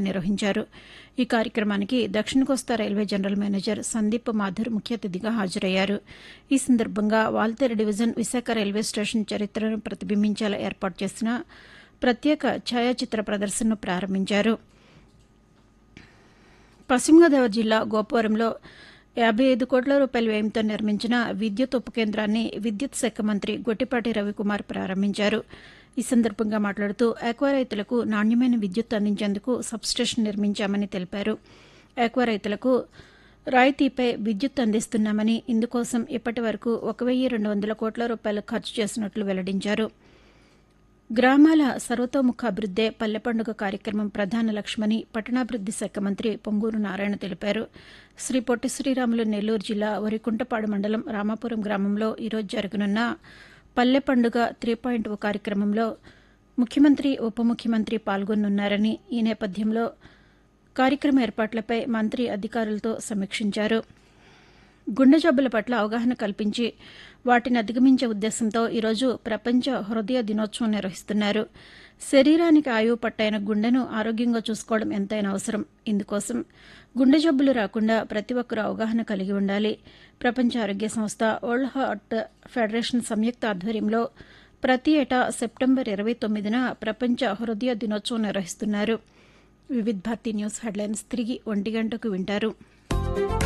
నిర్వహించారు ఈ కార్యక్రమానికి దక్షిణ కోస్తా railway general manager Sandeep Mathur ముఖ్య అతిథిగా హాజరయ్యారు ఈ సందర్భంగా Waltair division Visakha railway station చరిత్రను ప్రతిబింబించేలా ఏర్పాటు చేసిన ప్రత్యేక ఛాయాచిత్ర ప్రదర్శనను ప్రారంభించారు పశ్చిమ గోదావరి జిల్లా గోపవరంలో యాభై ఐదు కోట్ల రూపాయల వ్యయంతో నిర్మించిన విద్యుత్ ఉప కేంద్రాన్ని విద్యుత్ శాఖ మంత్రి గొట్టిపాటి రవికుమార్ ప్రారంభించారు ఈ సందర్భంగా మాట్లాడుతూ ఆక్వా రైతులకు నాణ్యమైన విద్యుత్ అందించేందుకు సబ్స్టేషన్ నిర్మించామని తెలిపారు ఆక్వా రైతులకు రాయితీపై విద్యుత్ అందిస్తున్నామని ఇందుకోసం ఇప్పటి వరకు ఒక వెయ్యి రెండు వందల కోట్ల రూపాయలు ఖర్చు చేసినట్లు వెల్లడించారు గ్రామాల సర్వతోముఖ అభివృద్దే పల్లె పండుగ కార్యక్రమం ప్రధాన లక్ష్యమని పట్టణాభివృద్ది శాఖ మంత్రి పొంగూరు నారాయణ తెలిపారు శ్రీ పొట్టి శ్రీరాములు నెల్లూరు జిల్లా వరికుంటపాడు మండలం రామాపురం గ్రామంలో ఈరోజు జరగనున్న పల్లె పండుగ త్రీ పాయింట్ ఓ కార్యక్రమంలో ముఖ్యమంత్రి ఉప ముఖ్యమంత్రి పాల్గొనున్నారని ఈ నేపథ్యంలో కార్యక్రమ ఏర్పాట్లపై మంత్రి అధికారులతో సమీక్షించారు గుండె జబ్బుల పట్ల అవగాహన కల్పించి వాటిని అధిగమించే ఉద్దేశంతో ఈరోజు ప్రపంచ హృదయ దినోత్సవం నిర్వహిస్తున్నారు శరీరానికి ఆయువు పట్టైన గుండెను ఆరోగ్యంగా చూసుకోవడం ఎంతైనా అవసరం ఇందుకోసం గుండె జబ్బులు రాకుండా ప్రతి ఒక్కరూ అవగాహన కలిగి ఉండాలి ప్రపంచ ఆరోగ్య సంస్థ వరల్డ్ హార్ట్ ఫెడరేషన్ సంయుక్త ఆధ్వర్యంలో ప్రతి ఏటా సెప్టెంబర్ ఇరవై తొమ్మిదిన ప్రపంచ హృదయ దినోత్సవం నిర్వహిస్తున్నారు వివిధ్ భారతి న్యూస్ హెడ్లైన్స్ తిరిగి ఒంటి గంటకు వింటారు